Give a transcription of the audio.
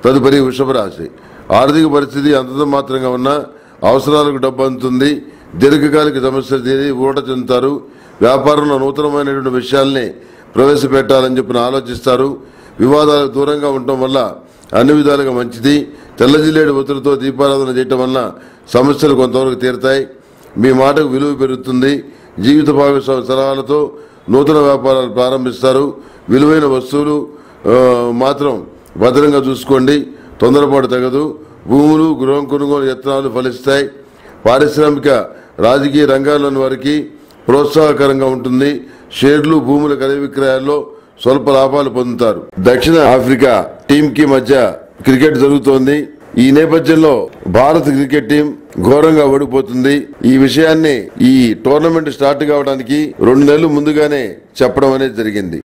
తదుపరి వృషభ రాశి ఆర్థిక పరిస్థితి అంతంత మాత్రంగా ఉన్న అవసరాలకు డబ్బు అందుతుంది దీర్ఘకాలిక సమస్యలు తీరి ఊట చెందుతారు వ్యాపారంలో నూతనమైనటువంటి విషయాల్ని ప్రవేశపెట్టాలని చెప్పిన ఆలోచిస్తారు వివాదాలకు దూరంగా ఉండటం వల్ల అన్ని విధాలుగా మంచిది తెల్లజిల్లేడు ఒత్తిడితో దీపారాధన చేయటం వల్ల సమస్యలు కొంతవరకు తీరుతాయి మీ మాటకు విలువ పెరుగుతుంది జీవిత భాగస్వామి సలహాలతో నూతన వ్యాపారాలు ప్రారంభిస్తారు విలువైన వస్తువులు ఆ, మాత్రం భద్రంగా చూసుకోండి తొందరపాటు తగదు భూములు గృహం కొనుగోలు యత్నాలు ఫలిస్తాయి పారిశ్రామిక రాజకీయ రంగాల్లోని వారికి ప్రోత్సాహకరంగా ఉంటుంది షేర్లు భూముల క్రయ విక్రయాల్లో స్వల్ప లాభాలు పొందుతారు దక్షిణ ఆఫ్రికా టీం కి మధ్య క్రికెట్ జరుగుతోంది ఈ నేపథ్యంలో భారత్ క్రికెట్ టీం ఘోరంగా ఓడిపోతుంది ఈ విషయాన్ని ఈ టోర్నమెంట్ స్టార్ట్ కావడానికి రెండు నెలలు ముందుగానే చెప్పడం అనేది జరిగింది